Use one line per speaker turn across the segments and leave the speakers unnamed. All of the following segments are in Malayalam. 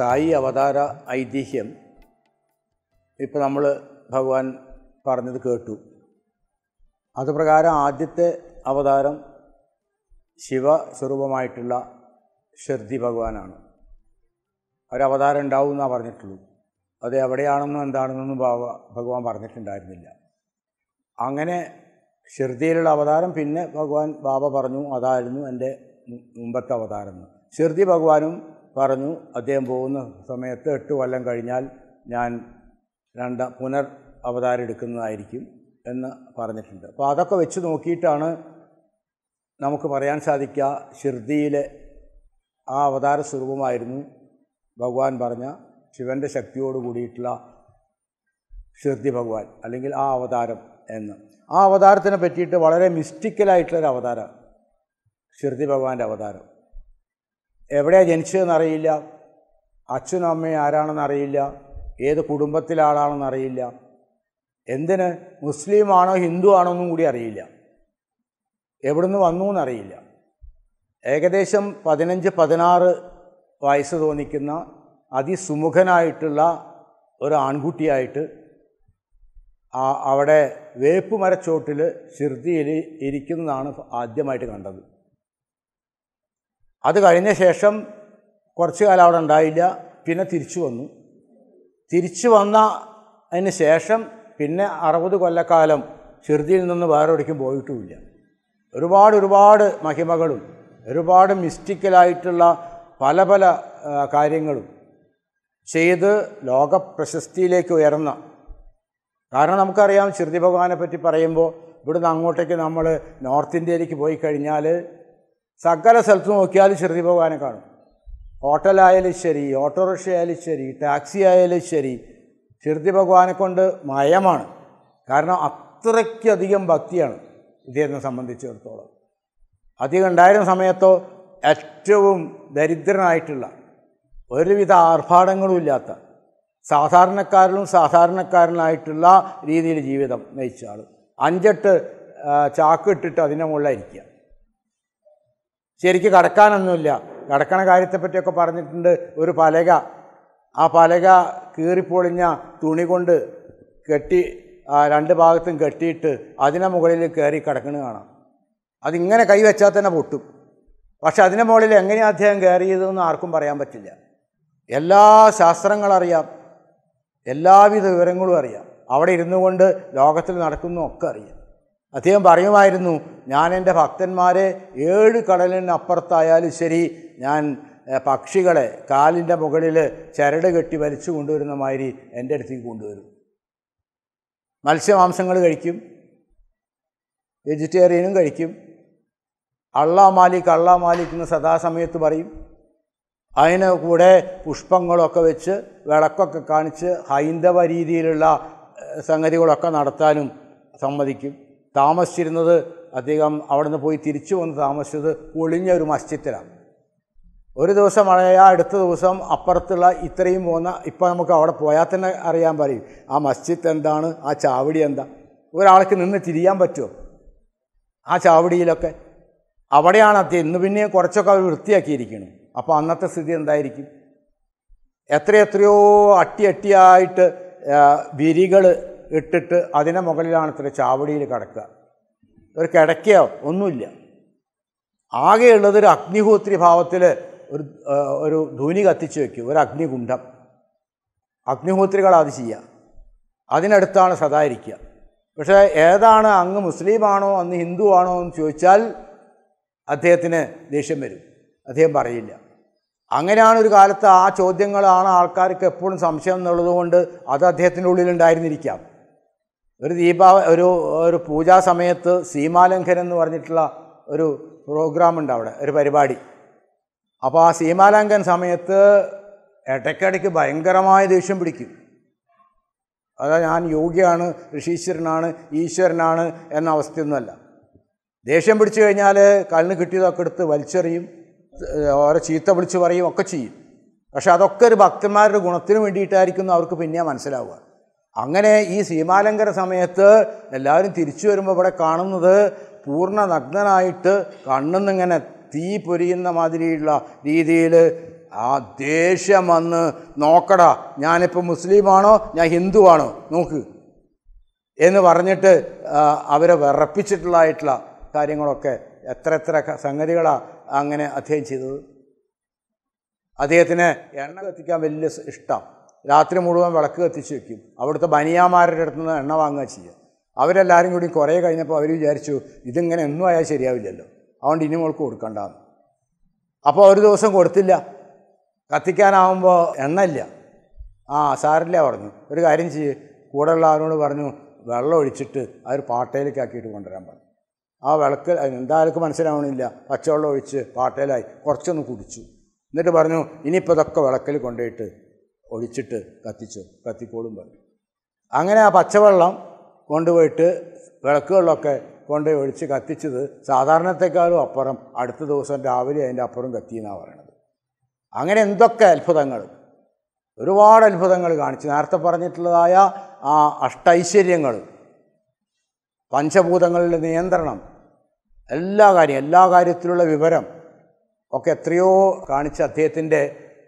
സായി അവതാര ഐതിഹ്യം ഇപ്പോൾ നമ്മൾ ഭഗവാൻ പറഞ്ഞത് കേട്ടു അതുപ്രകാരം ആദ്യത്തെ അവതാരം ശിവസ്വരൂപമായിട്ടുള്ള ഷിർദി ഭഗവാനാണ് ഒരവതാരം ഉണ്ടാവും എന്നാണ് പറഞ്ഞിട്ടുള്ളൂ അത് എവിടെയാണെന്നും എന്താണെന്നൊന്നും ബാബ ഭഗവാൻ പറഞ്ഞിട്ടുണ്ടായിരുന്നില്ല അങ്ങനെ ഷിർദിയിലുള്ള അവതാരം പിന്നെ ഭഗവാൻ ബാബ പറഞ്ഞു അതായിരുന്നു എൻ്റെ മു- മുമ്പത്തെ അവതാരം എന്ന് ഷിർദി ഭഗവാനും പറഞ്ഞു അദ്ദേഹം പോകുന്ന സമയത്ത് എട്ട് കൊല്ലം കഴിഞ്ഞാൽ ഞാൻ രണ്ട പുനർ അവതാരം എടുക്കുന്നതായിരിക്കും എന്ന് പറഞ്ഞിട്ടുണ്ട് അപ്പോൾ അതൊക്കെ വെച്ച് നോക്കിയിട്ടാണ് നമുക്ക് പറയാൻ സാധിക്കുക ഷിർദിയിലെ ആ അവതാര സ്വരൂപമായിരുന്നു ഭഗവാൻ പറഞ്ഞ ശിവൻ്റെ ശക്തിയോട് കൂടിയിട്ടുള്ള ഷിർദി ഭഗവാൻ അല്ലെങ്കിൽ ആ അവതാരം എന്ന് ആ അവതാരത്തിനെ പറ്റിയിട്ട് വളരെ മിസ്റ്റിക്കലായിട്ടുള്ളൊരു അവതാരം ഷിർദി ഭഗവാന്റെ അവതാരം എവിടെയാണ് ജനിച്ചതെന്ന് അറിയില്ല അച്ഛനും അമ്മയും ആരാണെന്ന് അറിയില്ല ഏത് കുടുംബത്തിലെ ആളാണെന്ന് അറിയില്ല എന്തിന് മുസ്ലിം ആണോ ഹിന്ദു ആണോ എന്നും കൂടി അറിയില്ല എവിടുന്ന് വന്നു എന്നറിയില്ല ഏകദേശം പതിനഞ്ച് പതിനാറ് വയസ്സ് തോന്നിക്കുന്ന അതിസുമുഖനായിട്ടുള്ള ഒരു ആൺകുട്ടിയായിട്ട് ആ അവിടെ വേപ്പ് മരച്ചോട്ടിൽ ഷിർദിയിൽ ഇരിക്കുന്നതാണ് ആദ്യമായിട്ട് കണ്ടത് അത് കഴിഞ്ഞ ശേഷം കുറച്ച് കാലം അവിടെ ഉണ്ടായില്ല പിന്നെ തിരിച്ചു വന്നു തിരിച്ചു വന്ന അതിന് ശേഷം പിന്നെ അറുപത് കൊല്ലക്കാലം ഷിർദിയിൽ നിന്ന് വേറെ എവിടേക്കും പോയിട്ടുമില്ല ഒരുപാട് ഒരുപാട് മഹിമകളും ഒരുപാട് മിസ്റ്റിക്കലായിട്ടുള്ള പല പല ആ, കാര്യങ്ങളും ചെയ്ത് ലോക പ്രശസ്തിയിലേക്ക് ഉയർന്ന കാരണം നമുക്കറിയാം ഷിർദി ഭഗവാനെ പറ്റി പറയുമ്പോൾ ഇവിടുന്ന് അങ്ങോട്ടേക്ക് നമ്മൾ നോർത്ത് ഇന്ത്യയിലേക്ക് പോയി കഴിഞ്ഞാൽ സകല സ്ഥലത്ത് നോക്കിയാലും ഷിർദി ഭഗവാനെ കാണും ഹോട്ടലായാലും ശരി ഓട്ടോറിക്ഷ ആയാലും ശരി ടാക്സി ആയാലും ശരി ഷിർദി ഭഗവാനെ കൊണ്ട് മയമാണ് കാരണം അത്രയ്ക്കധികം ഭക്തിയാണ് ഇദ്ദേഹത്തിനെ സംബന്ധിച്ചിടത്തോളം അധികം ഉണ്ടായിരുന്ന സമയത്തോ ഏറ്റവും ദരിദ്രനായിട്ടുള്ള ഒരുവിധ ആർഭാടങ്ങളും ഇല്ലാത്ത സാധാരണക്കാരിലും സാധാരണക്കാരനായിട്ടുള്ള രീതിയിൽ ജീവിതം നയിച്ച ആൾ അഞ്ചെട്ട് ആ, ചാക്ക് ഇട്ടിട്ട് അതിൻ്റെ മുകളിലായിരിക്കുക ശരിക്ക് കടക്കാനൊന്നുമില്ല കടക്കണ കാര്യത്തെപ്പറ്റിയൊക്കെ പറഞ്ഞിട്ടുണ്ട് ഒരു പലക ആ പലക കീറിപ്പൊളിഞ്ഞ തുണി കൊണ്ട് കെട്ടി ആ, രണ്ട് ഭാഗത്തും കെട്ടിയിട്ട് അതിനെ മുകളിൽ കയറി കിടക്കുന്നത് കാണാം അതിങ്ങനെ കൈവച്ചാൽ തന്നെ പൊട്ടും പക്ഷെ അതിൻ്റെ മുകളിൽ എങ്ങനെയാണ് അദ്ദേഹം കയറിയതെന്ന് ആർക്കും പറയാൻ പറ്റില്ല എല്ലാ ശാസ്ത്രങ്ങളറിയാം എല്ലാവിധ വിവരങ്ങളും അറിയാം അവിടെ ഇരുന്നു കൊണ്ട് ലോകത്തിൽ നടക്കുന്നതൊക്കെ അറിയാം അദ്ദേഹം പറയുമായിരുന്നു ഞാൻ എൻ്റെ ഭക്തന്മാരെ ഏഴ് കടലിന് അപ്പുറത്തായാലും ശരി ഞാൻ ഏ, പക്ഷികളെ കാലിൻ്റെ മുകളിൽ ചരട് കെട്ടി വലിച്ചു കൊണ്ടുവരുന്ന മാതിരി എൻ്റെ അടുത്തേക്ക് കൊണ്ടുവരും മത്സ്യമാംസങ്ങൾ കഴിക്കും വെജിറ്റേറിയനും കഴിക്കും അള്ളാ മാലിക് അള്ളാ മാലിക് എന്ന് സദാസമയത്ത് പറയും അതിന് കൂടെ പുഷ്പങ്ങളൊക്കെ വെച്ച് വിളക്കൊക്കെ കാണിച്ച് ഹൈന്ദവ രീതിയിലുള്ള ഏഹ്, സംഗതികളൊക്കെ നടത്താനും സമ്മതിക്കും താമസിച്ചിരുന്നത് അദ്ദേഹം അവിടുന്ന് പോയി തിരിച്ചു വന്ന് താമസിച്ചത് ഒളിഞ്ഞ ഒരു മസ്ജിദിലാണ് ഒരു ദിവസം മഴയാ അടുത്ത ദിവസം അപ്പുറത്തുള്ള ഇത്രയും പോകുന്ന ഇപ്പം നമുക്ക് അവിടെ പോയാൽ തന്നെ അറിയാൻ പറയും ആ മസ്ജിദ് എന്താണ് ആ ചാവടി എന്താ ഒരാൾക്ക് നിന്ന് തിരിയാൻ പറ്റുമോ ആ ചാവടിയിലൊക്കെ അവിടെയാണ് അദ്ദേഹം ഇന്ന് പിന്നെ കുറച്ചൊക്കെ അവർ വൃത്തിയാക്കിയിരിക്കണം അപ്പോൾ അന്നത്തെ സ്ഥിതി എന്തായിരിക്കും എത്രയെത്രയോ അട്ടി അട്ടിയായിട്ട് വിരികൾ ഇട്ടിട്ട് അതിൻ്റെ മുകളിലാണ് ഇത്ര ചാവടിയിൽ കിടക്കുക ഒരു കിടക്കയോ ഒന്നുമില്ല ആകെയുള്ളത് ഒരു അഗ്നിഹോത്രി ഭാവത്തിൽ ഒരു ആ, ഒരു ധൂനി കത്തിച്ച് വെക്കും ഒരു അഗ്നികുണ്ഡം അഗ്നിഹോത്രികൾ അത് ചെയ്യുക അതിനടുത്താണ് സദാ ഇരിക്കുക പക്ഷേ ഏതാണ് അങ്ങ് മുസ്ലിമാണോ അന്ന് ഹിന്ദു ആണോ എന്ന് ചോദിച്ചാൽ അദ്ദേഹത്തിന് ദേഷ്യം വരും അദ്ദേഹം പറയില്ല അങ്ങനെയാണ് ഒരു കാലത്ത് ആ ചോദ്യങ്ങളാണ് ആൾക്കാർക്ക് എപ്പോഴും സംശയം എന്നുള്ളത് കൊണ്ട് അത് അദ്ദേഹത്തിൻ്റെ ഉള്ളിലുണ്ടായിരുന്നിരിക്കാം ഒരു ദീപാവ ഒരു ഒരു പൂജാ സമയത്ത് സീമാലംഘനം എന്ന് പറഞ്ഞിട്ടുള്ള ഒരു പ്രോഗ്രാം ഉണ്ട് അവിടെ ഒരു പരിപാടി അപ്പോൾ ആ സീമാലംഘൻ സമയത്ത് ഇടയ്ക്കിടയ്ക്ക് ഭയങ്കരമായ ദേഷ്യം പിടിക്കും അതാ ഞാൻ യോഗിയാണ് ഋഷീശ്വരനാണ് ഈശ്വരനാണ് എന്ന അവസ്ഥയൊന്നുമല്ല ദേഷ്യം പിടിച്ചു കഴിഞ്ഞാൽ കണ്ണ് കിട്ടിയതൊക്കെ എടുത്ത് വലിച്ചെറിയും ഏഹ് ഓരോ ചീത്ത വിളിച്ച് പറയും ഒക്കെ ചെയ്യും പക്ഷെ അതൊക്കെ ഒരു ഭക്തന്മാരുടെ ഗുണത്തിന് വേണ്ടിയിട്ടായിരിക്കും എന്ന് അവർക്ക് പിന്നെ മനസ്സിലാവുക അങ്ങനെ ഈ സീമാലങ്കര സമയത്ത് എല്ലാവരും തിരിച്ചു വരുമ്പോൾ ഇവിടെ കാണുന്നത് പൂർണ്ണ നഗ്നനായിട്ട് കണ്ണെന്നിങ്ങനെ തീ പൊരിയുന്ന മാതിരിയുള്ള രീതിയിൽ ആ ദേഷ്യം വന്ന് നോക്കടാ ഞാനിപ്പോൾ മുസ്ലിമാണോ ഞാൻ ഹിന്ദുവാണോ നോക്ക് എന്ന് പറഞ്ഞിട്ട് ആ, അവരെ വിറപ്പിച്ചിട്ടുള്ളതായിട്ടുള്ള കാര്യങ്ങളൊക്കെ എത്ര എത്ര ക- സംഗതികളാ അങ്ങനെ അദ്ദേഹം ചെയ്തത് അദ്ദേഹത്തിന് എണ്ണ കത്തിക്കാൻ വലിയ സ് ഇഷ്ടം രാത്രി മുഴുവൻ വിളക്ക് കത്തിച്ച് വെക്കും അവിടുത്തെ ബനിയാമാരുടെ അടുത്ത് നിന്ന് എണ്ണ വാങ്ങുക ചെയ്യുക അവരെല്ലാവരും കൂടി കുറേ കഴിഞ്ഞപ്പോൾ അവർ വിചാരിച്ചു ഇതിങ്ങനെ എന്നും ആയാൽ ശരിയാവില്ലല്ലോ അതുകൊണ്ട് ഇനി മോൾക്ക് കൊടുക്കണ്ടെന്ന് അപ്പോൾ ഒരു ദിവസം കൊടുത്തില്ല കത്തിക്കാനാവുമ്പോൾ എണ്ണയില്ല ആ സാരില്ല പറഞ്ഞു ഒരു കാര്യം ചെയ്യ് കൂടെയുള്ള ആരോട് പറഞ്ഞു വെള്ളം ഒഴിച്ചിട്ട് ആ ഒരു പാട്ടയിലേക്ക് ആക്കിയിട്ട് കൊണ്ടുവരാൻ പറഞ്ഞു ആ വിളക്ക് എന്തായാലും മനസ്സിലാവണില്ല പച്ചവെള്ളം ഒഴിച്ച് പാട്ടയിലായി കുറച്ചൊന്ന് കുടിച്ചു എന്നിട്ട് പറഞ്ഞു ഇനിയിപ്പോൾ ഇതൊക്കെ വിളക്കിൽ കൊണ്ടുപോയിട്ട് ഒഴിച്ചിട്ട് കത്തിച്ചു കത്തിക്കോളും പറഞ്ഞു അങ്ങനെ ആ പച്ചവെള്ളം കൊണ്ടുപോയിട്ട് വിളക്കുകളിലൊക്കെ കൊണ്ടുപോയി ഒഴിച്ച് കത്തിച്ചത് സാധാരണത്തെക്കാളും അപ്പുറം അടുത്ത ദിവസം രാവിലെ അതിൻ്റെ അപ്പുറം കത്തിയെന്നാണ് പറയണത് അങ്ങനെ എന്തൊക്കെ അത്ഭുതങ്ങൾ ഒരുപാട് അത്ഭുതങ്ങൾ കാണിച്ചു നേരത്തെ പറഞ്ഞിട്ടുള്ളതായ ആ അഷ്ടൈശ്വര്യങ്ങൾ പഞ്ചഭൂതങ്ങളുടെ നിയന്ത്രണം എല്ലാ കാര്യം എല്ലാ കാര്യത്തിലുള്ള വിവരം ഒക്കെ എത്രയോ കാണിച്ച അദ്ദേഹത്തിൻ്റെ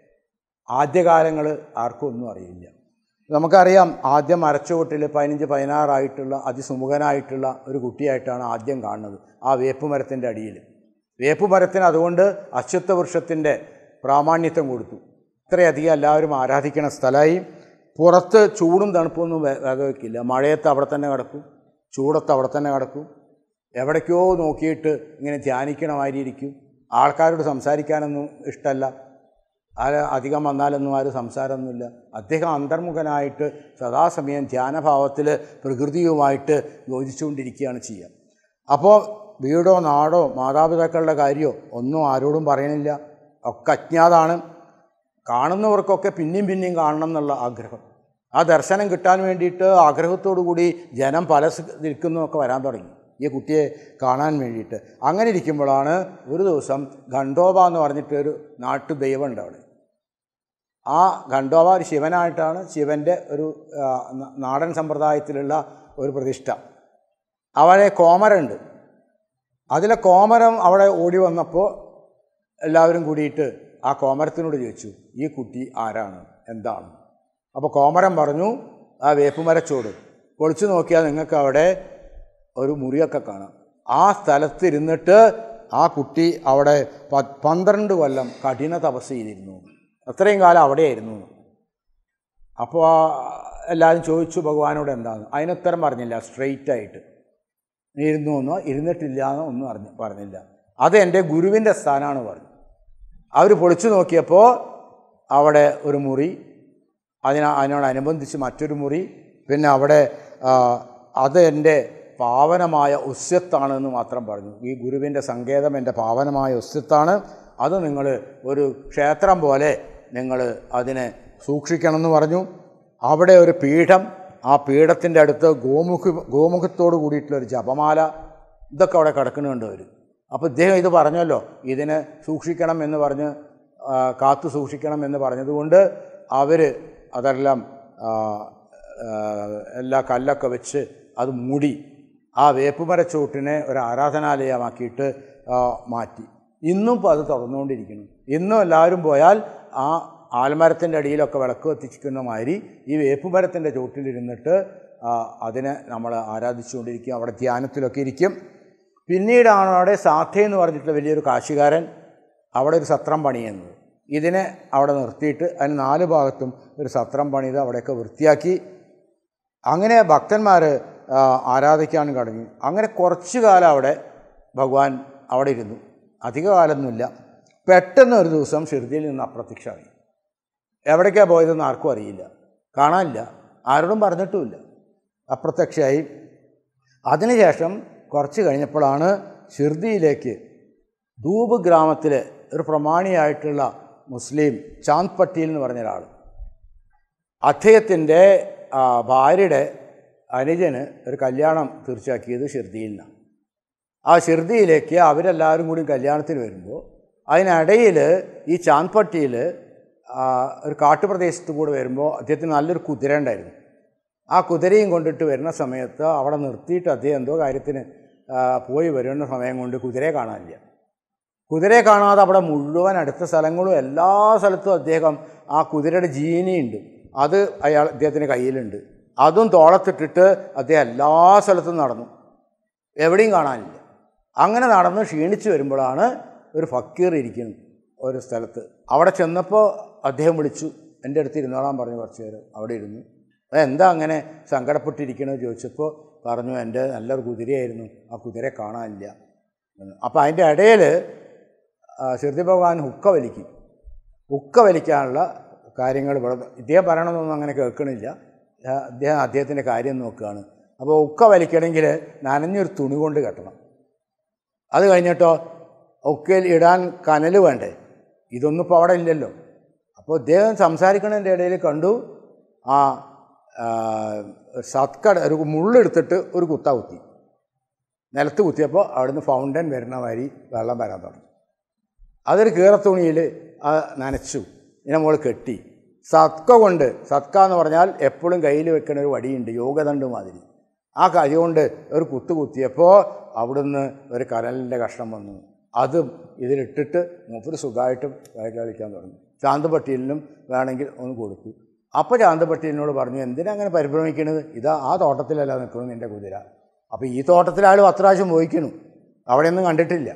ആദ്യകാലങ്ങൾ ആർക്കും ഒന്നും അറിയില്ല നമുക്കറിയാം ആദ്യം അരച്ചുകൊട്ടിൽ പതിനഞ്ച് പതിനാറായിട്ടുള്ള അതിസുമുഖനായിട്ടുള്ള ഒരു കുട്ടിയായിട്ടാണ് ആദ്യം കാണുന്നത് ആ വേപ്പുമരത്തിൻ്റെ അടിയിൽ വേപ്പുമരത്തിന് അതുകൊണ്ട് അശ്വത്ഥ വൃക്ഷത്തിൻ്റെ പ്രാമാണ്യത്വം കൊടുത്തു ഇത്രയധികം എല്ലാവരും ആരാധിക്കുന്ന സ്ഥലമായി പുറത്ത് ചൂടും തണുപ്പൊന്നും വേ- വകവയ്ക്കില്ല മഴയത്ത് അവിടെ തന്നെ കിടക്കും ചൂടത്ത് അവിടെ തന്നെ കിടക്കും എവിടേക്കോ നോക്കിയിട്ട് ഇങ്ങനെ ധ്യാനിക്കണ മാതിരി ഇരിക്കും ആൾക്കാരോട് സംസാരിക്കാനൊന്നും ഇഷ്ടമല്ല ആര് അധികം വന്നാലൊന്നും ആരും സംസാരമൊന്നുമില്ല അദ്ദേഹം അന്തർമുഖനായിട്ട് സദാസമയം ധ്യാനഭാവത്തിൽ പ്രകൃതിയുമായിട്ട് യോജിച്ചുകൊണ്ടിരിക്കുകയാണ് ചെയ്യുക അപ്പോൾ വീടോ നാടോ മാതാപിതാക്കളുടെ കാര്യമോ ഒന്നും ആരോടും പറയണില്ല ഒക്കെ അജ്ഞാതാണ് കാണുന്നവർക്കൊക്കെ പിന്നെയും പിന്നെയും കാണണം എന്നുള്ള ആഗ്രഹം ആ ദർശനം കിട്ടാൻ വേണ്ടിയിട്ട് ആഗ്രഹത്തോടു കൂടി ജനം പല നിൽക്കുന്നതൊക്കെ വരാൻ തുടങ്ങി ഈ കുട്ടിയെ കാണാൻ വേണ്ടിയിട്ട് അങ്ങനെ ഇരിക്കുമ്പോഴാണ് ഒരു ദിവസം ഖണ്ഡോബ എന്ന് പറഞ്ഞിട്ട് ഒരു നാട്ടു ദൈവം ഉണ്ട് അവിടെ ആ ഖണ്ഡോബ ഒരു ശിവനായിട്ടാണ് ശിവൻ്റെ ഒരു ആ, ന- നാടൻ സമ്പ്രദായത്തിലുള്ള ഒരു പ്രതിഷ്ഠ അവനെ കോമരമുണ്ട് അതിലെ കോമരം അവിടെ ഓടി വന്നപ്പോൾ എല്ലാവരും കൂടിയിട്ട് ആ കോമരത്തിനോട് ചോദിച്ചു ഈ കുട്ടി ആരാണ് എന്താണ് അപ്പോൾ കോമരം പറഞ്ഞു ആ വേപ്പുമരച്ചോട് പൊളിച്ചു നോക്കിയാൽ നിങ്ങൾക്ക് അവിടെ ഒരു മുറിയൊക്കെ കാണാം ആ സ്ഥലത്തിരുന്നിട്ട് ആ കുട്ടി അവിടെ പ- പന്ത്രണ്ട് കൊല്ലം കഠിന തപസ് ചെയ്തിരുന്നു അത്രയും കാലം അവിടെയായിരുന്നു അപ്പോൾ ആ എല്ലാവരും ചോദിച്ചു ഭഗവാനോട് എന്താന്ന് അതിനുത്തരം പറഞ്ഞില്ല സ്ട്രെയിറ്റ് ആയിട്ട് നീ ഇരുന്നു എന്നോ ഇരുന്നിട്ടില്ല എന്നോ ഒന്നും അറിഞ്ഞ പറഞ്ഞില്ല അത് എൻ്റെ ഗുരുവിൻ്റെ സ്ഥാനമാണ് പറഞ്ഞു അവർ പൊളിച്ചു നോക്കിയപ്പോൾ അവിടെ ഒരു മുറി അതിന അതിനോടനുബന്ധിച്ച് മറ്റൊരു മുറി പിന്നെ അവിടെ ആ, അത് എൻ്റെ പാവനമായ ഉസ്യത്താണെന്ന് മാത്രം പറഞ്ഞു ഈ ഗുരുവിൻ്റെ സങ്കേതം എൻ്റെ പാവനമായ ഉസ്യത്താണ് അത് നിങ്ങൾ ഒരു ക്ഷേത്രം പോലെ നിങ്ങൾ അതിനെ സൂക്ഷിക്കണമെന്ന് പറഞ്ഞു അവിടെ ഒരു പീഠം ആ പീഠത്തിൻ്റെ അടുത്ത് ഗോമുഖ ഗോമുഖത്തോട് കൂടിയിട്ടുള്ള ഒരു ജപമാല ഇതൊക്കെ അവിടെ കിടക്കുന്നുണ്ട് അവർ അപ്പോൾ ഇദ്ദേഹം ഇത് പറഞ്ഞല്ലോ ഇതിനെ സൂക്ഷിക്കണം എന്ന് പറഞ്ഞ് ആ, കാത്തു സൂക്ഷിക്കണം എന്ന് പറഞ്ഞതുകൊണ്ട് അവർ അതെല്ലാം ആ, ആ, എല്ലാ കല്ലൊക്കെ വെച്ച് അത് മൂടി ആ വേപ്പുമരച്ചൂട്ടിനെ ഒരു ആരാധനാലയമാക്കിയിട്ട് ആ, മാറ്റി ഇന്നും ഇപ്പോൾ അത് തുറന്നുകൊണ്ടിരിക്കുന്നു ഇന്നും എല്ലാവരും പോയാൽ ആ ആൽമരത്തിൻ്റെ അടിയിലൊക്കെ വിളക്ക് കത്തിക്കുന്ന മാതിരി ഈ വേപ്പുമരത്തിൻ്റെ ചുവട്ടിലിരുന്നിട്ട് ആ, അതിനെ നമ്മൾ ആരാധിച്ചുകൊണ്ടിരിക്കും അവിടെ ധ്യാനത്തിലൊക്കെ ഇരിക്കും പിന്നീടാണ് അവിടെ സാധ്യ എന്ന് പറഞ്ഞിട്ടുള്ള വലിയൊരു കാശുകാരൻ അവിടെ ഒരു സത്രം പണിയുന്നത് ഇതിനെ അവിടെ നിർത്തിയിട്ട് അതിന് നാല് ഭാഗത്തും ഒരു സത്രം പണിത് അവിടെയൊക്കെ വൃത്തിയാക്കി അങ്ങനെ ഭക്തന്മാർ ആരാധിക്കാൻ തുടങ്ങി അങ്ങനെ കുറച്ചു കാലം അവിടെ ഭഗവാൻ അവിടെ ഇരുന്നു അധിക കാലമൊന്നുമില്ല പെട്ടെന്ന് ഒരു ദിവസം ഷിർദിയിൽ നിന്ന് അപ്രത്യക്ഷമായി എവിടേക്കാണ് പോയതെന്ന് ആർക്കും അറിയില്ല കാണാനില്ല ആരോടും പറഞ്ഞിട്ടുമില്ല അപ്രത്യക്ഷമായി അതിനുശേഷം കുറച്ച് കഴിഞ്ഞപ്പോഴാണ് ഷിർദിയിലേക്ക് ധൂപ് ഗ്രാമത്തിലെ ഒരു പ്രമാണിയായിട്ടുള്ള മുസ്ലിം ചാന്ദ് പട്ടീൽ എന്ന് പറഞ്ഞ ഒരാൾ അദ്ദേഹത്തിൻ്റെ ആ, ഭാര്യയുടെ അനുജന് ഒരു കല്യാണം തീർച്ചയാക്കിയത് ഷിർദിയിൽ നിന്നാണ് ആ ഷിർദിയിലേക്ക് അവരെല്ലാവരും കൂടി കല്യാണത്തിന് വരുമ്പോൾ അതിനിടയിൽ ഈ ചാന്ദ്പട്ടിയിൽ ഒരു കാട്ടുപ്രദേശത്ത് കൂടെ വരുമ്പോൾ അദ്ദേഹത്തിന് നല്ലൊരു കുതിര ഉണ്ടായിരുന്നു ആ കുതിരയും കൊണ്ടിട്ട് വരുന്ന സമയത്ത് അവിടെ നിർത്തിയിട്ട് അദ്ദേഹം എന്തോ കാര്യത്തിന് ആ, പോയി വരുന്ന സമയം കൊണ്ട് കുതിരയെ കാണാനില്ല കുതിരയെ കാണാതെ അവിടെ മുഴുവൻ അടുത്ത സ്ഥലങ്ങളും എല്ലാ സ്ഥലത്തും അദ്ദേഹം ആ കുതിരയുടെ ജീനിയുണ്ട് അത് അയാൾ അദ്ദേഹത്തിൻ്റെ കയ്യിലുണ്ട് അതും തോളത്തിട്ടിട്ട് അദ്ദേഹം എല്ലാ സ്ഥലത്തും നടന്നു എവിടെയും കാണാനില്ല അങ്ങനെ നടന്ന് ക്ഷീണിച്ച് വരുമ്പോഴാണ് ഒരു ഫക്കീർ ഇരിക്കുന്നത് ഒരു സ്ഥലത്ത് അവിടെ ചെന്നപ്പോൾ അദ്ദേഹം വിളിച്ചു എൻ്റെ അടുത്ത് ഇരുന്നോളാൻ പറഞ്ഞു കുറച്ച് നേരം അവിടെ ഇരുന്നു "അത് എന്താ അങ്ങനെ സങ്കടപ്പെട്ടിരിക്കണമെന്ന് ചോദിച്ചപ്പോൾ പറഞ്ഞു എൻ്റെ നല്ലൊരു കുതിരയായിരുന്നു ആ കുതിരയെ കാണാനില്ല എന്ന്. അപ്പോൾ അതിൻ്റെ ഇടയിൽ ശിർദി ഭഗവാൻ ഹുക്ക വലിക്കും ഹുക്ക വലിക്കാനുള്ള കാര്യങ്ങൾ ഇവിടെ ഇദ്ദേഹം പറയണമെന്നൊന്നും അങ്ങനെ കേൾക്കണില്ല ആ, അദ്ദേഹം അദ്ദേഹത്തിൻ്റെ കാര്യം നോക്കുകയാണ് അപ്പോൾ ഉക്ക വലിക്കണമെങ്കിൽ നനഞ്ഞൊരു തുണി കൊണ്ട് കെട്ടണം അത് കഴിഞ്ഞിട്ടോ ഉക്കയിൽ ഇടാൻ കനൽ വേണ്ടേ ഇതൊന്നും ഇപ്പോൾ അവിടെ ഇല്ലല്ലോ അപ്പോൾ ഇദ്ദേഹം സംസാരിക്കുന്നതിൻ്റെ ഇടയിൽ കണ്ടു ആ ആ, സത്കട ഒരു മുള്ളെടുത്തിട്ട് ഒരു കുത്ത കുത്തി നിലത്ത് കുത്തിയപ്പോൾ അവിടുന്ന് ഫൗണ്ടൻ വരുന്ന മാതിരി വെള്ളം വരാൻ തുടങ്ങി അതൊരു കീറത്തുണിയിൽ നനച്ചു ഇതിനെ മുകളിൽ കെട്ടി സത്ക കൊണ്ട് സത്ക എന്ന് പറഞ്ഞാൽ എപ്പോഴും കയ്യിൽ വെക്കുന്ന ഒരു വടിയുണ്ട് യോഗദണ്ഡ് മാതിരി ആ കരി കൊണ്ട് ഒരു കുത്ത് കുത്തിയപ്പോൾ അവിടുന്ന് ഒരു കനലിൻ്റെ കഷ്ണം വന്നു അതും ഇതിലിട്ടിട്ട് മൂപ്പര് സുഖമായിട്ട് വയറ്റ് കളിക്കാൻ തുടങ്ങി ചാന്തുപട്ടിയിലിനും വേണമെങ്കിൽ ഒന്ന് കൊടുത്തു അപ്പോൾ ചാന്തുപട്ടിയിലിനോട് പറഞ്ഞു എന്തിനാ അങ്ങനെ പരിഭ്രമിക്കണത് ഇതാ ആ തോട്ടത്തിലല്ല നിൽക്കുന്നത് നിൻ്റെ കുതിര അപ്പോൾ ഈ തോട്ടത്തിൽ ആൾ പത്ത് പ്രാവശ്യം പോയിക്കണു അവിടെയൊന്നും കണ്ടിട്ടില്ല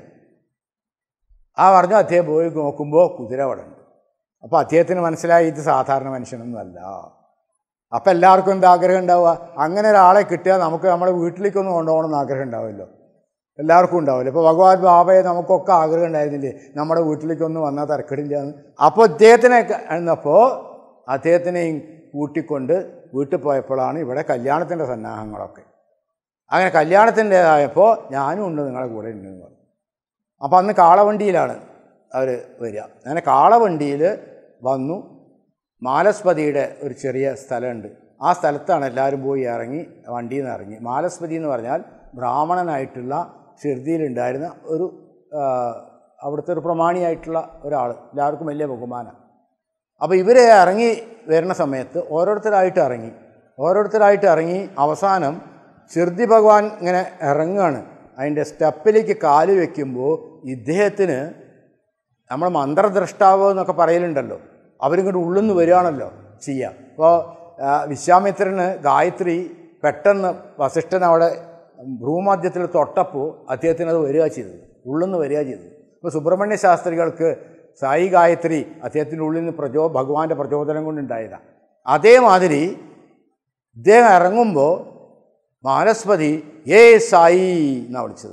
ആ പറഞ്ഞു അദ്ദേഹം പോയി നോക്കുമ്പോൾ കുതിര അവിടെ ഉണ്ട് അപ്പോൾ അദ്ദേഹത്തിന് മനസ്സിലായി ഇത് സാധാരണ മനുഷ്യനൊന്നുമല്ല അപ്പം എല്ലാവർക്കും എന്താ ആഗ്രഹം ഉണ്ടാവുക അങ്ങനെ ഒരാളെ കിട്ടിയാൽ നമുക്ക് നമ്മുടെ വീട്ടിലേക്കൊന്നും കൊണ്ടുപോകണമെന്ന് ആഗ്രഹം ഉണ്ടാവുമല്ലോ എല്ലാവർക്കും ഉണ്ടാവില്ല ഇപ്പോൾ ഭഗവാൻ ബാബയെ നമുക്കൊക്കെ ആഗ്രഹം ഉണ്ടായിരുന്നില്ലേ നമ്മുടെ വീട്ടിലേക്കൊന്നും വന്നാൽ തിരക്കിടില്ല എന്ന് അപ്പോൾ ഇദ്ദേഹത്തിനെ എന്നപ്പോൾ അദ്ദേഹത്തിനെയും കൂട്ടിക്കൊണ്ട് വീട്ടിൽ പോയപ്പോഴാണ് ഇവിടെ കല്യാണത്തിൻ്റെ സന്നാഹങ്ങളൊക്കെ അങ്ങനെ കല്യാണത്തിൻ്റേതായപ്പോൾ ഞാനും ഉണ്ട് നിങ്ങളുടെ കൂടെ ഉണ്ടെന്ന് പറഞ്ഞു അപ്പോൾ അന്ന് കാളവണ്ടിയിലാണ് അവർ വരിക അങ്ങനെ കാളവണ്ടിയിൽ വന്നു മാലസ്പതിയുടെ ഒരു ചെറിയ സ്ഥലമുണ്ട് ആ സ്ഥലത്താണ് എല്ലാവരും പോയി ഇറങ്ങി വണ്ടിയിൽ നിന്ന് ഇറങ്ങി മാലസ്പതി എന്ന് പറഞ്ഞാൽ ബ്രാഹ്മണനായിട്ടുള്ള ഷിർദിയിലുണ്ടായിരുന്ന ഒരു ആ, അവിടുത്തെ ഒരു പ്രമാണിയായിട്ടുള്ള ഒരാൾ എല്ലാവർക്കും വലിയ ബഹുമാനം അപ്പോൾ ഇവർ ഇറങ്ങി വരുന്ന സമയത്ത് ഓരോരുത്തരായിട്ട് ഇറങ്ങി ഓരോരുത്തരായിട്ട് ഇറങ്ങി അവസാനം ഷിർദി ഭഗവാൻ ഇങ്ങനെ ഇറങ്ങുകയാണ് അതിൻ്റെ സ്റ്റെപ്പിലേക്ക് കാല് വെക്കുമ്പോൾ ഇദ്ദേഹത്തിന് നമ്മൾ മന്ത്രദ്രഷ്ടാവ് എന്നൊക്കെ പറയലുണ്ടല്ലോ അവരിങ്ങോട്ട് ഉള്ളിൽ നിന്ന് വരികയാണല്ലോ ചെയ്യുക അപ്പോൾ വിശ്വാമിത്രന് ഗായത്രി പെട്ടെന്ന് വസിഷ്ഠൻ അവിടെ ഭ്രൂമധ്യത്തിൽ തൊട്ടപ്പോൾ അദ്ദേഹത്തിന് അത് വരിക ചെയ്തത് ഉള്ളിൽ നിന്ന് വരിക ചെയ്തത് ഇപ്പോൾ സുബ്രഹ്മണ്യ ശാസ്ത്രികൾക്ക് സായി ഗായത്രി അദ്ദേഹത്തിൻ്റെ ഉള്ളിൽ നിന്ന് പ്രചോ ഭഗവാന്റെ പ്രചോദനം കൊണ്ടുണ്ടായതാണ് അതേമാതിരി ഇദ്ദേഹം ഇറങ്ങുമ്പോൾ മാനസ്പതി ഏ സായി എന്നാണ് വിളിച്ചത്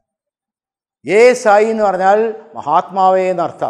ഏ സായി എന്ന് പറഞ്ഞാൽ മഹാത്മാവേ എന്നർത്ഥം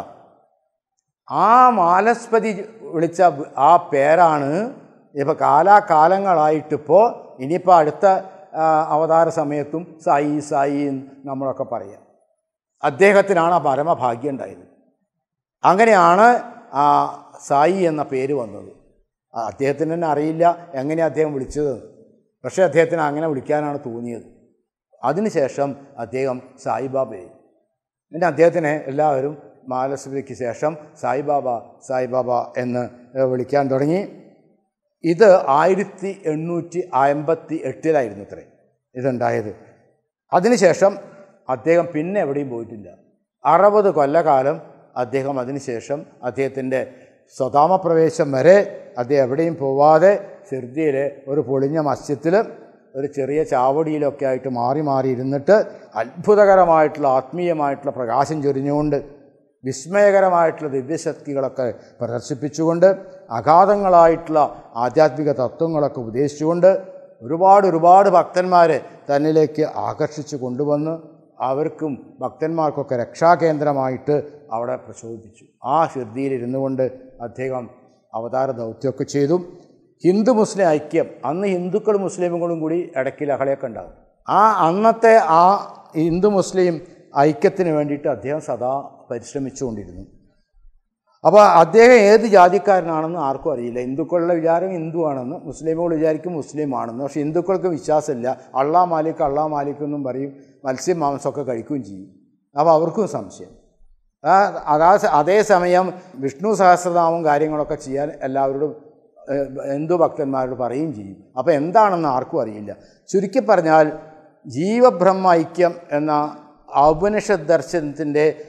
ആ മാലസ്പതി വിളിച്ച ആ പേരാണ് ഇപ്പോൾ കാലാകാലങ്ങളായിട്ടിപ്പോൾ ഇനിയിപ്പോൾ അടുത്ത ആ, അവതാര സമയത്തും സായി സായി എന്ന് നമ്മളൊക്കെ പറയുക അദ്ദേഹത്തിനാണ് ആ പരമഭാഗ്യം ഉണ്ടായത് അങ്ങനെയാണ് ആ സായി എന്ന പേര് വന്നത് ആ, അദ്ദേഹത്തിന് തന്നെ അറിയില്ല എങ്ങനെയാണ് അദ്ദേഹം വിളിച്ചത് പക്ഷേ അദ്ദേഹത്തിന് അങ്ങനെ വിളിക്കാനാണ് തോന്നിയത് അതിനുശേഷം അദ്ദേഹം സായിബാബയായി പിന്നെ അദ്ദേഹത്തിനെ എല്ലാവരും മാലസ്മൃതിക്ക് ശേഷം സായിബാബ സായിബാബ എന്ന് ഏഹ്, വിളിക്കാൻ തുടങ്ങി ഇത് ആയിരത്തി എണ്ണൂറ്റി അമ്പത്തി എട്ടിലായിരുന്നു ഇത്രേ ഇതുണ്ടായത് അതിനുശേഷം അദ്ദേഹം പിന്നെ എവിടെയും പോയിട്ടില്ല അറുപത് കൊല്ലകാലം അദ്ദേഹം അതിനുശേഷം അദ്ദേഹത്തിൻ്റെ സ്വതാമപ്രവേശം വരെ അദ്ദേഹം എവിടെയും പോവാതെ സിർദിയിലെ ഒരു പൊളിഞ്ഞ മസ്ജിദത്തിൽ ഒരു ചെറിയ ചാവടിയിലൊക്കെ ആയിട്ട് മാറി മാറി ഇരുന്നിട്ട് അത്ഭുതകരമായിട്ടുള്ള ആത്മീയമായിട്ടുള്ള പ്രകാശം ചൊരിഞ്ഞുകൊണ്ട് വിസ്മയകരമായിട്ടുള്ള ദിവ്യശക്തികളൊക്കെ പ്രദർശിപ്പിച്ചുകൊണ്ട് അഗാധങ്ങളായിട്ടുള്ള ആധ്യാത്മിക തത്വങ്ങളൊക്കെ ഉപദേശിച്ചുകൊണ്ട് ഒരുപാട് ഒരുപാട് ഭക്തന്മാരെ തന്നിലേക്ക് ആകർഷിച്ചു കൊണ്ടുവന്ന് അവർക്കും ഭക്തന്മാർക്കൊക്കെ രക്ഷാകേന്ദ്രമായിട്ട് അവിടെ പ്രചോദിപ്പിച്ചു ആ ഷിർദിയിൽ ഇരുന്നു കൊണ്ട് അദ്ദേഹം അവതാര ദൗത്യമൊക്കെ ചെയ്തു ഹിന്ദു മുസ്ലിം ഐക്യം അന്ന് ഹിന്ദുക്കളും മുസ്ലിമുകളും കൂടി ഇടയ്ക്ക് ലഹളയൊക്കെ ഉണ്ടാകും ആ അന്നത്തെ ആ ഹിന്ദു മുസ്ലിം ഐക്യത്തിന് വേണ്ടിയിട്ട് അദ്ദേഹം സദാ പരിശ്രമിച്ചുകൊണ്ടിരുന്നു അപ്പോൾ അദ്ദേഹം ഏത് ജാതിക്കാരനാണെന്ന് ആർക്കും അറിയില്ല ഹിന്ദുക്കളുടെ വിചാരം ഹിന്ദു ആണെന്ന് മുസ്ലിമുകൾ വിചാരിക്കും മുസ്ലിം ആണെന്ന് പക്ഷേ ഹിന്ദുക്കൾക്ക് വിശ്വാസമില്ല അള്ളാ മാലിക് അള്ളാ മാലിക് എന്നും പറയും മത്സ്യം മാംസമൊക്കെ കഴിക്കുകയും ചെയ്യും അപ്പോൾ അവർക്കും സംശയം ആ അതാ അതേസമയം വിഷ്ണു സഹസ്രനാമവും കാര്യങ്ങളൊക്കെ ചെയ്യാൻ എല്ലാവരോടും ഏഹ്, ഹിന്ദു ഭക്തന്മാരോട് പറയുകയും ചെയ്യും അപ്പോൾ എന്താണെന്ന് ആർക്കും അറിയില്ല ചുരുക്കി പറഞ്ഞാൽ ജീവബ്രഹ്മ ഐക്യം എന്ന ഔപനിഷത് ദർശനത്തിൻ്റെ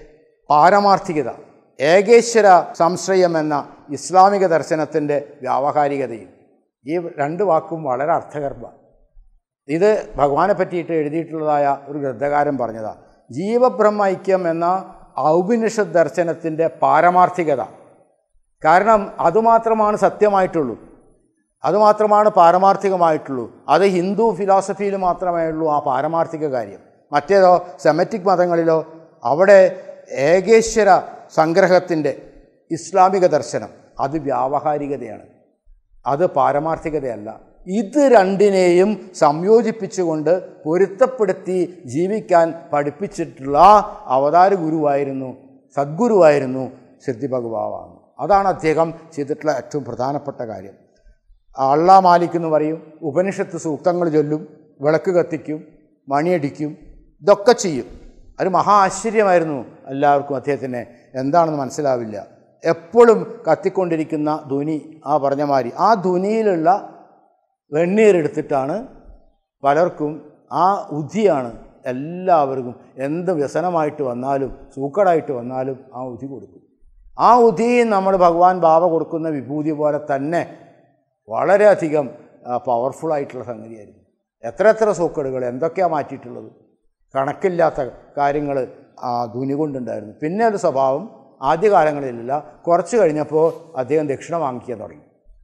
പാരമാർത്ഥികത ഏകേശ്വര സംശ്രയം എന്ന ഇസ്ലാമിക ദർശനത്തിൻ്റെ വ്യാവഹാരികതയും ഈ രണ്ട് വാക്കും വളരെ അർത്ഥഗർഭമാണ് ഇത് ഭഗവാനെ പറ്റിയിട്ട് എഴുതിയിട്ടുള്ളതായ ഒരു ഗ്രന്ഥകാരൻ പറഞ്ഞതാണ് ജീവബ്രഹ്മ ഐക്യം എന്ന ഔപനിഷത് ദർശനത്തിൻ്റെ പാരമാർത്ഥികത കാരണം അതുമാത്രമാണ് സത്യമായിട്ടുള്ളൂ അതുമാത്രമാണ് പാരമാർത്ഥികമായിട്ടുള്ളൂ അത് ഹിന്ദു ഫിലോസഫിയിൽ മാത്രമേ ഉള്ളൂ ആ പാരമാർത്ഥിക കാര്യം മറ്റേതോ സെമറ്റിക് മതങ്ങളിലോ അവിടെ ഏകേശ്വര സംഗ്രഹത്തിൻ്റെ ഇസ്ലാമിക ദർശനം അത് വ്യാവഹാരികതയാണ് അത് പാരമാർത്ഥികതയല്ല ഇത് രണ്ടിനെയും സംയോജിപ്പിച്ചുകൊണ്ട് പൊരുത്തപ്പെടുത്തി ജീവിക്കാൻ പഠിപ്പിച്ചിട്ടുള്ള അവതാര ഗുരുവായിരുന്നു സദ്ഗുരുവായിരുന്നു സിദ്ധി ഭഗവാവാണ് അതാണ് അദ്ദേഹം ചെയ്തിട്ടുള്ള ഏറ്റവും പ്രധാനപ്പെട്ട കാര്യം അള്ളാ മാലിക് എന്ന് പറയും ഉപനിഷത്ത് സൂക്തങ്ങൾ ചൊല്ലും വിളക്ക് കത്തിക്കും മണിയടിക്കും ഇതൊക്കെ ചെയ്യും ഒരു മഹാ ആശ്ചര്യമായിരുന്നു എല്ലാവർക്കും അദ്ദേഹത്തിന് എന്താണെന്ന് മനസ്സിലാവില്ല എപ്പോഴും കത്തിക്കൊണ്ടിരിക്കുന്ന ധ്വനി ആ പറഞ്ഞ മാതിരി ആ ധ്വനിയിലുള്ള വെണ്ണീരെടുത്തിട്ടാണ് പലർക്കും ആ ഉധിയാണ് എല്ലാവർക്കും എന്ത് വ്യസനമായിട്ട് വന്നാലും സൂക്കടായിട്ട് വന്നാലും ആ ഉധി കൊടുക്കും ആ ഉധിയും നമ്മൾ ഭഗവാൻ ബാബ കൊടുക്കുന്ന വിഭൂതി പോലെ തന്നെ വളരെയധികം പവർഫുൾ ആയിട്ടുള്ള സംഗതിയായിരുന്നു എത്ര എത്ര സൂക്കടുകൾ എന്തൊക്കെയാണ് മാറ്റിയിട്ടുള്ളത് കണക്കില്ലാത്ത കാര്യങ്ങൾ ആ ധുനി കൊണ്ടുണ്ടായിരുന്നു പിന്നെ ഒരു സ്വഭാവം ആദ്യകാലങ്ങളിലില്ല കുറച്ച് കഴിഞ്ഞപ്പോൾ അദ്ദേഹം ദക്ഷിണ വാങ്ങിക്കാൻ തുടങ്ങി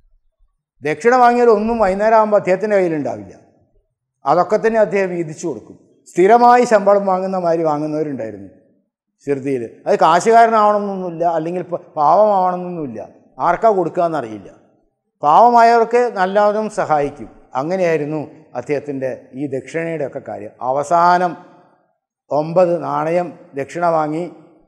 ദക്ഷിണ വാങ്ങിയാൽ ഒന്നും വൈകുന്നേരം ആകുമ്പോൾ അദ്ദേഹത്തിൻ്റെ കയ്യിലുണ്ടാവില്ല അതൊക്കെ തന്നെ അദ്ദേഹം വീതിച്ചു കൊടുക്കും സ്ഥിരമായി ശമ്പളം വാങ്ങുന്ന മാതിരി വാങ്ങുന്നവരുണ്ടായിരുന്നു ഷിർദിയിൽ അത് കാശുകാരനാവണമെന്നൊന്നുമില്ല അല്ലെങ്കിൽ പ- പാവമാവണമെന്നൊന്നുമില്ല ആർക്കാ കൊടുക്കുകയെന്നറിയില്ല പാവമായവർക്ക് നല്ലതും സഹായിക്കും അങ്ങനെയായിരുന്നു അദ്ദേഹത്തിൻ്റെ ഈ ദക്ഷിണയുടെ ഒക്കെ കാര്യം അവസാനം ഒമ്പത് നാണയം ദക്ഷിണ വാങ്ങി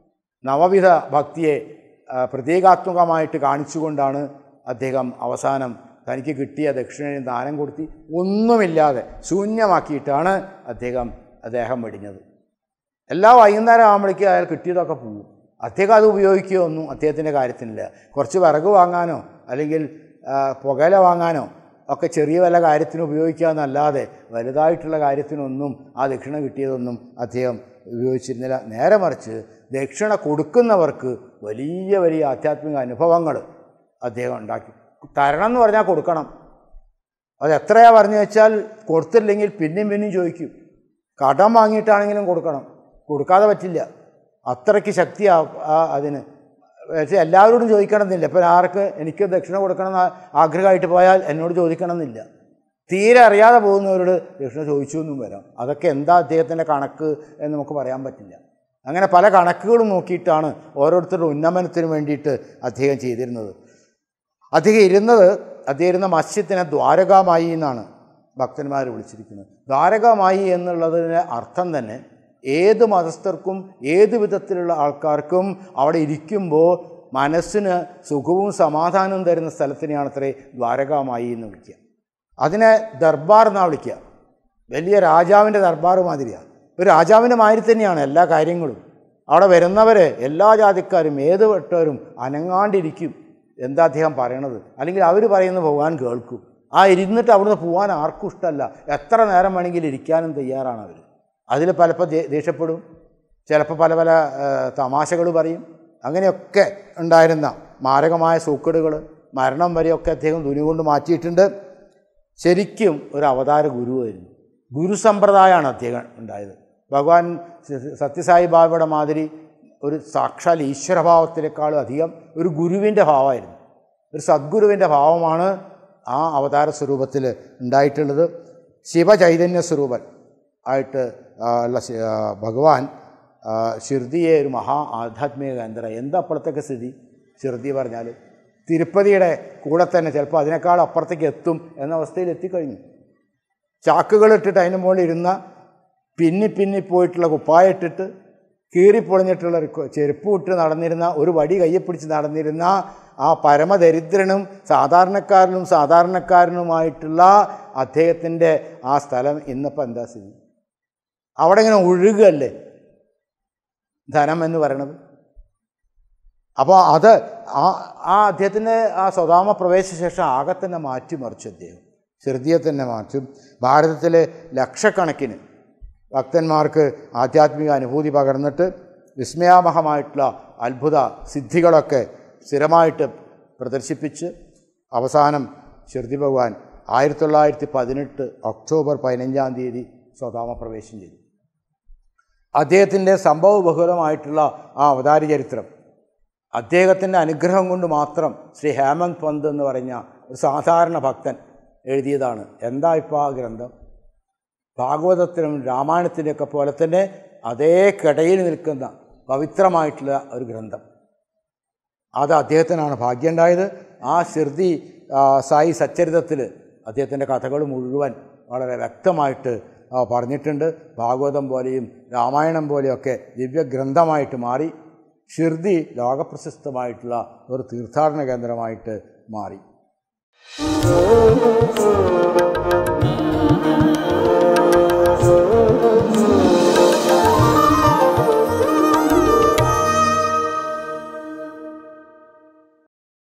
നവവിധ ഭക്തിയെ ആ, പ്രതീകാത്മകമായിട്ട് കാണിച്ചുകൊണ്ടാണ് അദ്ദേഹം അവസാനം തനിക്ക് കിട്ടിയ ദക്ഷിണയും ദാനം കൊടുത്തി ഒന്നുമില്ലാതെ ശൂന്യമാക്കിയിട്ടാണ് അദ്ദേഹം അദ്ദേഹം വെടിഞ്ഞത് എല്ലാ വൈകുന്നേരം ആകുമ്പോഴേക്കും അയാൾ കിട്ടിയതൊക്കെ പോകും അദ്ദേഹം അത് ഉപയോഗിക്കുകയോ ഒന്നും അദ്ദേഹത്തിൻ്റെ കാര്യത്തിനില്ല കുറച്ച് വിറക് വാങ്ങാനോ അല്ലെങ്കിൽ ആ, പുകയില വാങ്ങാനോ ഒക്കെ ചെറിയ വല്ല കാര്യത്തിന് ഉപയോഗിക്കാമെന്നല്ലാതെ വലുതായിട്ടുള്ള കാര്യത്തിനൊന്നും ആ ദക്ഷിണ കിട്ടിയതൊന്നും അദ്ദേഹം ഉപയോഗിച്ചിരുന്നില്ല നേരെ മറിച്ച് ദക്ഷിണ കൊടുക്കുന്നവർക്ക് വലിയ വലിയ ആധ്യാത്മിക അനുഭവങ്ങൾ അദ്ദേഹം ഉണ്ടാക്കി തരണം എന്ന് പറഞ്ഞാൽ കൊടുക്കണം അത് എത്രയാ പറഞ്ഞു വെച്ചാൽ കൊടുത്തില്ലെങ്കിൽ പിന്നെയും പിന്നെയും ചോദിക്കും കടം വാങ്ങിയിട്ടാണെങ്കിലും കൊടുക്കണം കൊടുക്കാതെ പറ്റില്ല അത്രയ്ക്ക് ശക്തി അതിന് പക്ഷേ എല്ലാവരോടും ചോദിക്കണമെന്നില്ല ഇപ്പം ആർക്ക് എനിക്ക് ദക്ഷിണ കൊടുക്കണം എന്ന് ആഗ്രഹമായിട്ട് പോയാൽ എന്നോട് ചോദിക്കണമെന്നില്ല തീരെ അറിയാതെ പോകുന്നവരോട് ദക്ഷിണ ചോദിച്ചു എന്നും വരാം അതൊക്കെ എന്താ അദ്ദേഹത്തിൻ്റെ കണക്ക് എന്ന് നമുക്ക് പറയാൻ പറ്റില്ല അങ്ങനെ പല കണക്കുകളും നോക്കിയിട്ടാണ് ഓരോരുത്തരുടെ ഉന്നമനത്തിന് വേണ്ടിയിട്ട് അദ്ദേഹം ചെയ്തിരുന്നത് അദ്ദേഹം ഇരുന്നത് അദ്ദേഹം ഇരുന്ന മസ്ജിദിനെ ദ്വാരകാമായി എന്നാണ് ഭക്തന്മാർ വിളിച്ചിരിക്കുന്നത് ദ്വാരകാമായി എന്നുള്ളതിൻ്റെ അർത്ഥം തന്നെ ഏത് മതസ്ഥർക്കും ഏത് വിധത്തിലുള്ള ആൾക്കാർക്കും അവിടെ ഇരിക്കുമ്പോൾ മനസ്സിന് സുഖവും സമാധാനവും തരുന്ന സ്ഥലത്തിനെയാണ് അത്രേ ദ്വാരകാമായി എന്ന് വിളിക്കുക അതിനെ ദർബാർ എന്നാണ് വിളിക്കുക വലിയ രാജാവിൻ്റെ ദർബാർ മാതിരിയാണ് ഒരു രാജാവിൻ്റെ മാതിരി തന്നെയാണ് എല്ലാ കാര്യങ്ങളും അവിടെ വരുന്നവർ എല്ലാ ജാതിക്കാരും ഏത് വെട്ടവരും അനങ്ങാണ്ടിരിക്കും എന്താ അദ്ദേഹം പറയണത് അല്ലെങ്കിൽ അവർ പറയുന്നത് പോകാൻ കേൾക്കും ആ ഇരുന്നിട്ട് അവിടുന്ന് പോകാൻ ആർക്കും ഇഷ്ടമല്ല എത്ര നേരം വേണമെങ്കിലും ഇരിക്കാനും തയ്യാറാണ് അവർ അതിൽ പലപ്പോൾ ദേ- ദേഷ്യപ്പെടും ചിലപ്പോൾ പല പല തമാശകൾ പറയും അങ്ങനെയൊക്കെ ഉണ്ടായിരുന്ന മാരകമായ സൂക്കേടുകൾ മരണം വരെയൊക്കെ അദ്ദേഹം തുണി കൊണ്ട് മാറ്റിയിട്ടുണ്ട് ശരിക്കും ഒരു അവതാര ഗുരുവായിരുന്നു ഗുരു സമ്പ്രദായമാണ് അദ്ദേഹം ഉണ്ടായത് ഭഗവാൻ സ- സത്യസായി ബാബയുടെ മാതിരി ഒരു സാക്ഷാൽ ഈശ്വരഭാവത്തിനേക്കാളും അധികം ഒരു ഗുരുവിൻ്റെ ഭാവമായിരുന്നു ഒരു സദ്ഗുരുവിൻ്റെ ഭാവമാണ് ആ അവതാര സ്വരൂപത്തിൽ ഉണ്ടായിട്ടുള്ളത് ശിവചൈതന്യ സ്വരൂപൻ ആയിട്ട് ആ, ഉള്ള ശി- ആ, ഭഗവാൻ ആ, ഷിർദിയെ ഒരു മഹാ ആധ്യാത്മിക കേന്ദ്രം എന്താ അപ്പോഴത്തേക്ക് സ്ഥിതി ഷിർദി പറഞ്ഞാൽ തിരുപ്പതിയുടെ കൂടെ തന്നെ ചിലപ്പോൾ അതിനേക്കാൾ അപ്പുറത്തേക്ക് എത്തും എന്ന അവസ്ഥയിൽ എത്തിക്കഴിഞ്ഞു ചാക്കുകളിട്ടിട്ട് അതിന് മുകളിൽ ഇരുന്ന പിന്നി പിന്നി പോയിട്ടുള്ള കുപ്പായിട്ടിട്ട് കീറിപ്പൊളിഞ്ഞിട്ടുള്ള ഒരു കൊ- ചെരുപ്പ് ഇട്ട് നടന്നിരുന്ന ഒരു വടി കയ്യെ പിടിച്ച് നടന്നിരുന്ന ആ പരമദരിദ്രനും സാധാരണക്കാരനും സാധാരണക്കാരനുമായിട്ടുള്ള അദ്ദേഹത്തിൻ്റെ ആ സ്ഥലം ഇന്നിപ്പോൾ എന്താ സ്ഥിതി അവിടെ ഇങ്ങനെ ഒഴുകല്ലേ ധനം എന്ന് പറയണത് അപ്പോൾ അത് ആ ആ അദ്ദേഹത്തിൻ്റെ ആ സ്വതാമ പ്രവേശ ശേഷം ആകെ തന്നെ മാറ്റിമറിച്ചു അദ്ദേഹം ചെറുതിയെ തന്നെ മാറ്റും ഭാരതത്തിലെ ലക്ഷക്കണക്കിന് ഭക്തന്മാർക്ക് ആധ്യാത്മിക അനുഭൂതി പകർന്നിട്ട് വിസ്മയാമഹമായിട്ടുള്ള അത്ഭുത സിദ്ധികളൊക്കെ സ്ഥിരമായിട്ട് പ്രദർശിപ്പിച്ച് അവസാനം ഷിർദി ഭഗവാൻ ആയിരത്തി തൊള്ളായിരത്തി പതിനെട്ട് ഒക്ടോബർ പതിനഞ്ചാം തീയതി സ്വധാമ പ്രവേശം ചെയ്തു അദ്ദേഹത്തിൻ്റെ സംഭവബഹുലമായിട്ടുള്ള ആ അവതാര ചരിത്രം അദ്ദേഹത്തിൻ്റെ അനുഗ്രഹം കൊണ്ട് മാത്രം ശ്രീ ഹേമന്ത് പന്ത് എന്ന് പറഞ്ഞ ഒരു സാധാരണ ഭക്തൻ എഴുതിയതാണ് എന്താ ഇപ്പോൾ ആ ഗ്രന്ഥം ഭാഗവതത്തിനും രാമായണത്തിൻ്റെയൊക്കെ പോലെ തന്നെ അതേ കടയിൽ നിൽക്കുന്ന പവിത്രമായിട്ടുള്ള ഒരു ഗ്രന്ഥം അത് അദ്ദേഹത്തിനാണ് ഭാഗ്യമുണ്ടായത് ആ ശിർദി ആ, സായി സച്ചരിതത്തിൽ അദ്ദേഹത്തിൻ്റെ കഥകൾ മുഴുവൻ വളരെ വ്യക്തമായിട്ട് ആ, പറഞ്ഞിട്ടുണ്ട് ഭാഗവതം പോലെയും രാമായണം പോലെയൊക്കെ ദിവ്യഗ്രന്ഥമായിട്ട് മാറി ഷിർദി ലോകപ്രശസ്തമായിട്ടുള്ള ഒരു തീർത്ഥാടന കേന്ദ്രമായിട്ട് മാറി